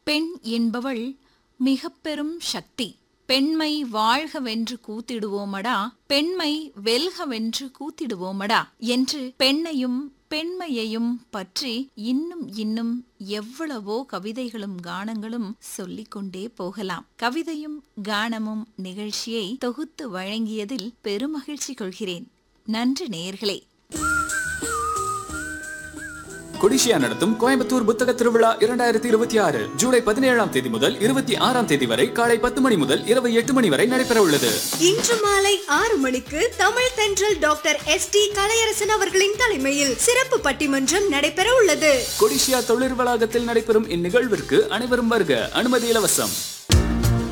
பெண் என்பவள் மிக பெரும் சக்தி பெண்மை வாழ்கவென்று கூத்திடுவோமடா பெண்மை வெல்கவென்று கூத்திடுவோமடா என்று பெண்ணையும் பெண்மையையும் பற்றி இன்னும் இன்னும் எவ்வளவோ கவிதைகளும் கானங்களும் சொல்லிக்கொண்டே போகலாம் கவிதையும் கானமும் நிகழ்ச்சியை தொகுத்து வழங்கியதில் பெருமகிழ்ச்சி கொள்கிறேன் நன்றி நேயர்களே கொடிஷியா நடத்தும் கோயம்புத்தூர் புத்தக திருவிழா இரண்டாயிரத்தி இருபத்தி ஆறு ஜூலை பதினேழாம் தேதி முதல் இருபத்தி ஆறாம் தேதி வரை காலை பத்து மணி முதல் இரவு எட்டு மணி வரை நடைபெற உள்ளது இன்று மாலை ஆறு மணிக்கு தமிழ் தென்றல் டாக்டர் எஸ் டி கலையரசன் அவர்களின் தலைமையில் சிறப்பு பட்டிமன்றம் நடைபெற உள்ளது கொடிஷியா தொழில் வளாகத்தில் நடைபெறும் இந்நிகழ்விற்கு அனைவரும் வருக அனுமதி இலவசம்